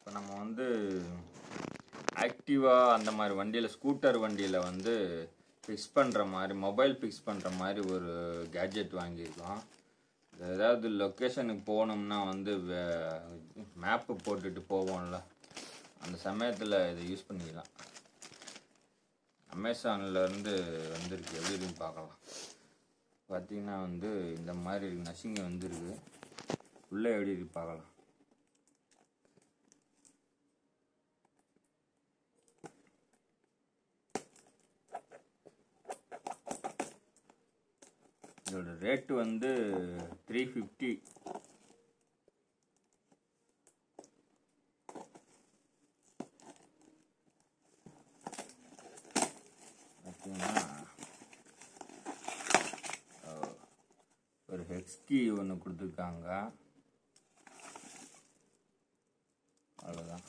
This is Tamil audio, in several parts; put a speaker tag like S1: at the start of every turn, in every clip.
S1: இப்போ நம்ம வந்து ஆக்டிவா அந்த மாதிரி வண்டியில் ஸ்கூட்டர் வண்டியில் வந்து ஃபிக்ஸ் பண்ணுற மாதிரி மொபைல் ஃபிக்ஸ் பண்ணுற மாதிரி ஒரு கேட்ஜெட் வாங்கியிருக்கோம் இது ஏதாவது லொக்கேஷனுக்கு போகணும்னா வந்து மேப்பு போட்டுட்டு போவோம்ல அந்த சமயத்தில் இதை யூஸ் பண்ணிக்கலாம் அமேசான்ல இருந்து வந்திருக்கு எப்படி இருக்குன்னு பார்க்கலாம் பார்த்தீங்கன்னா வந்து இந்த மாதிரி இருக்கு நசிங்க வந்துருக்கு உள்ளே எப்படி இருக்கு பார்க்கலாம் இதோட ரேட்டு வந்து த்ரீ ஃபிஃப்டி பார்த்தீங்கன்னா அஹ், ஒரு ஹெக்ஸ்கி ஒன்று கொடுத்துருக்காங்க அவ்வளோதான்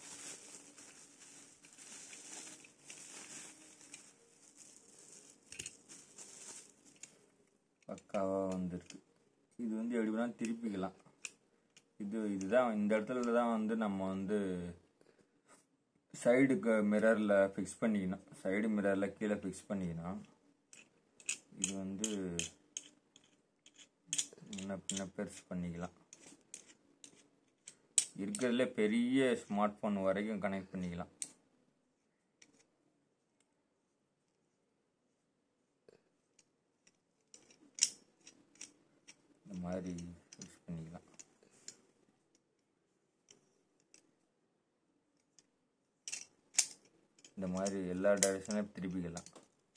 S1: பக்காவாக வந்திருக்கு இது வந்து எப்படி வேணால் திருப்பிக்கலாம் இது இதுதான் இந்த இடத்துல தான் வந்து நம்ம வந்து சைடுக்கு மிரரில் ஃபிக்ஸ் பண்ணிக்கணும் சைடு மிரரில் கீழே ஃபிக்ஸ் பண்ணிக்கணும் இது வந்து முன்ன பின்ன பெருசு பண்ணிக்கலாம் இருக்கிறதுல பெரிய ஸ்மார்ட் ஃபோன் வரைக்கும் கனெக்ட் பண்ணிக்கலாம் இந்த மாதிரி ஃபிக்ஸ் பண்ணிக்கலாம் இந்த மாதிரி எல்லா டைரக்ஷன்லையும் திருப்பிக்கலாம்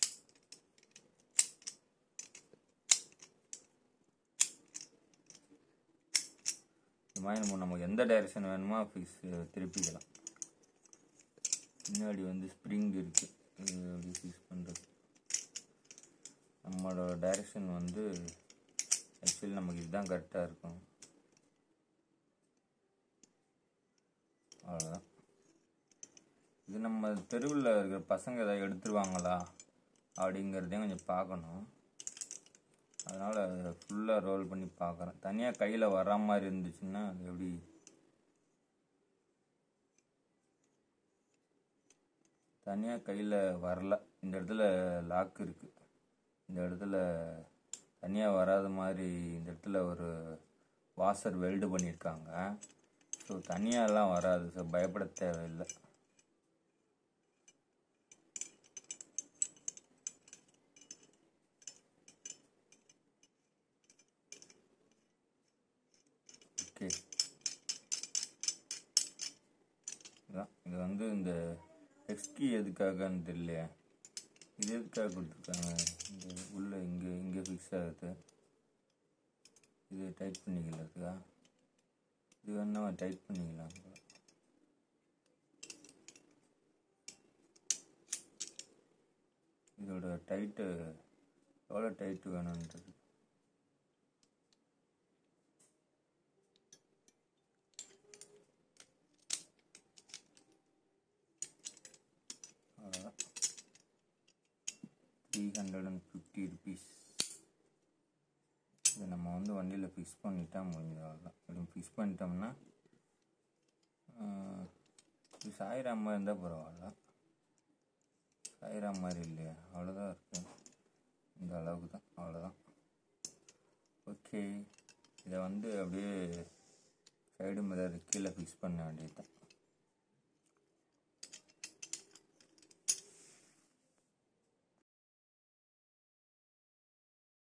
S1: இந்த மாதிரி நம்ம நமக்கு எந்த டைரக்ஷன் வேணுமோ ஃபிக்ஸ் திருப்பிக்கலாம் முன்னாடி வந்து ஸ்ப்ரிங் இருக்குது இது அப்படி ஃபிக்ஸ் பண்ணுறது நம்மளோட டைரக்ஷன் வந்து ஆக்சுவலி நமக்கு இதுதான் கரெக்டாக இருக்கும் அவ்வளோதான் இது நம்ம தெருவில் இருக்கிற பசங்க ஏதாவது எடுத்துருவாங்களா அப்படிங்கிறதையும் கொஞ்சம் பார்க்கணும் அதனால் ஃபுல்லாக ரோல் பண்ணி பார்க்குறேன் தனியாக கையில் வர மாதிரி இருந்துச்சுன்னா அது எப்படி தனியாக கையில் வரல இந்த இடத்துல லாக் இருக்குது இந்த இடத்துல தனியாக வராத மாதிரி இந்த இடத்துல ஒரு வாசர் வெல்டு பண்ணியிருக்காங்க ஸோ தனியாலாம் வராது ஸோ பயப்பட தேவையில்லை ஓகே இதான் இது வந்து இந்த எக்ஸ்கி எதுக்காகன்னு தெரியலையே இது எதுக்காக கொடுத்துருக்காங்க இந்த உள்ள இங்கே இங்கே ஃபிக்ஸ் ஆகுது இது டைட் பண்ணிக்கலதுக்கா இது வேணா டைட் பண்ணிக்கலாம் போல. இதோட டைட்டு எவ்வளோ டைட்டு வேணுன்றது அவ்வளோதான் three hundred and fifty rupees இதை நம்ம வந்து வண்டியில் ஃபிக்ஸ் பண்ணிட்டா முடிஞ்சது அவ்வளோதான் இப்படி ஃபிக்ஸ் பண்ணிட்டோம்னா ஆஹ், இது சாயிரா மாதிரி இருந்தால் பரவாயில்ல சாயிரா மாதிரி இல்லையா அவ்வளோதான் இருக்கு இந்த அளவுக்கு தான் அவ்வளோதான் ஓகே இதை வந்து அப்படியே சைடு மிரர் கீழே ஃபிக்ஸ் பண்ண வேண்டியது